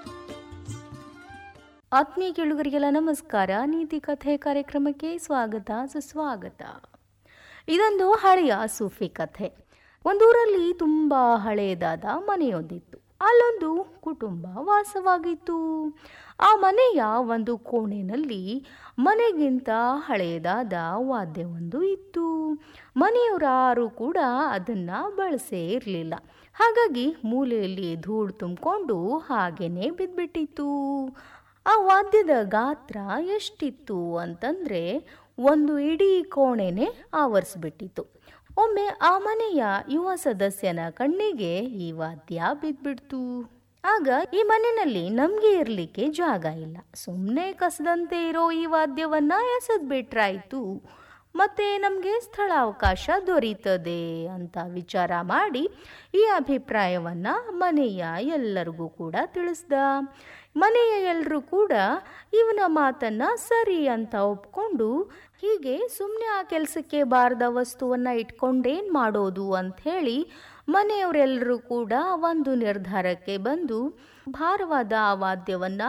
ಆತ್ಮೀಯ ಕೇಳುಗರಿಗೆಲ್ಲ ನಮಸ್ಕಾರ ನೀತಿ ಕಥೆ ಕಾರ್ಯಕ್ರಮಕ್ಕೆ ಸ್ವಾಗತ ಸುಸ್ವಾಗತ ಇದೊಂದು ಹಳೆಯ ಸೂಫಿ ಕಥೆ ಒಂದೂರಲ್ಲಿ ತುಂಬ ಹಳೆಯದಾದ ಮನೆಯೊಂದಿತ್ತು ಅಲ್ಲೊಂದು ಕುಟುಂಬ ವಾಸವಾಗಿತ್ತು ಆ ಮನೆಯ ಒಂದು ಕೋಣೆನಲ್ಲಿ ಮನೆಗಿಂತ ಹಳೆಯದಾದ ವಾದ್ಯವೊಂದು ಇತ್ತು ಮನೆಯವರಾರು ಕೂಡ ಅದನ್ನು ಬಳಸೇ ಇರಲಿಲ್ಲ ಹಾಗಾಗಿ ಮೂಲೆಯಲ್ಲಿ ಧೂಳು ತುಂಬಿಕೊಂಡು ಹಾಗೇನೆ ಬಿದ್ದುಬಿಟ್ಟಿತ್ತು ಆ ವಾದ್ಯದ ಗಾತ್ರ ಎಷ್ಟಿತ್ತು ಅಂತಂದರೆ ಒಂದು ಇಡೀ ಕೋಣೆನೆ ಆವರಿಸ್ಬಿಟ್ಟಿತ್ತು ಒಮ್ಮೆ ಆ ಮನೆಯ ಯುವ ಸದಸ್ಯನ ಕಣ್ಣಿಗೆ ಈ ವಾದ್ಯ ಬಿದ್ದ್ಬಿಡ್ತು ಆಗ ಈ ಮನೆಯಲ್ಲಿ ನಮಗೆ ಇರಲಿಕ್ಕೆ ಜಾಗ ಇಲ್ಲ ಸುಮ್ಮನೆ ಕಸದಂತೆ ಇರೋ ಈ ವಾದ್ಯವನ್ನ ಎಸೆದ್ ಬಿಟ್ರಾಯ್ತು ಮತ್ತೆ ನಮಗೆ ಸ್ಥಳಾವಕಾಶ ದೊರೀತದೆ ಅಂತ ವಿಚಾರ ಮಾಡಿ ಈ ಅಭಿಪ್ರಾಯವನ್ನ ಮನೆಯ ಎಲ್ಲರಿಗೂ ಕೂಡ ತಿಳಿಸ್ದ ಮನೆಯ ಎಲ್ಲರೂ ಕೂಡ ಇವನ ಮಾತನ್ನ ಸರಿ ಅಂತ ಒಪ್ಕೊಂಡು ಹೀಗೆ ಸುಮ್ಮನೆ ಆ ಕೆಲಸಕ್ಕೆ ಬಾರದ ವಸ್ತುವನ್ನ ಇಟ್ಕೊಂಡೇನ್ ಮಾಡೋದು ಅಂತ ಹೇಳಿ ಮನೆಯವರೆಲ್ಲರೂ ಕೂಡ ಒಂದು ನಿರ್ಧಾರಕ್ಕೆ ಬಂದು ಭಾರವಾದ ಆ ವಾದ್ಯವನ್ನ